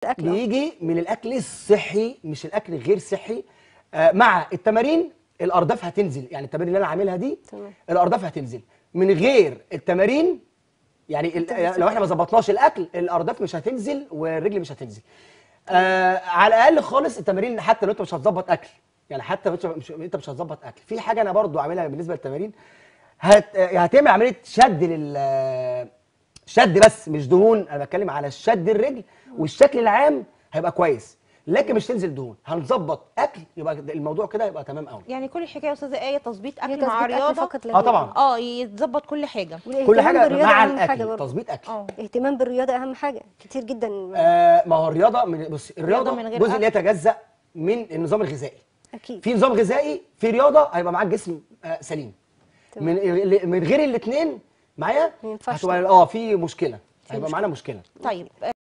اكل آه. بيجي من الاكل الصحي مش الاكل غير صحي آه مع التمارين الارداف هتنزل يعني التمارين اللي انا عاملها دي تمام. الارداف هتنزل من غير التمارين يعني ال- هتنزل. لو احنا ما ظبطناش الاكل الارداف مش هتنزل والرجل مش هتنزل آه على الاقل خالص التمارين حتى لو انت مش هتظبط اكل يعني حتى لو انت مش انت مش هتظبط اكل في حاجه انا برضو عاملها بالنسبه للتمارين هت... هتعمل عمليه شد لل شد بس مش دهون انا بتكلم على شد الرجل والشكل العام هيبقى كويس لكن مش تنزل دهون هنظبط اكل يبقى الموضوع كده يبقى تمام قوي يعني كل الحكايه يا استاذه ايه تظبيط هي اكل مع تظبيط أكل رياضه فقط لا اه غير. طبعا اه يتظبط كل حاجه كل والاهتمام حاجه بالرياضة مع أهم حاجة الاكل برضه. تظبيط اكل اه اهتمام بالرياضه اهم حاجه كتير جدا آه ما هو الرياضه من بص الرياضه من غير جزء أكل. لا يتجزا من النظام الغذائي اكيد في نظام غذائي في رياضه هيبقى معاك جسم آه سليم تمام. من من غير الاثنين معايا ما ينفعش هتبقى اه في مشكله هيبقى مشكلة. طيب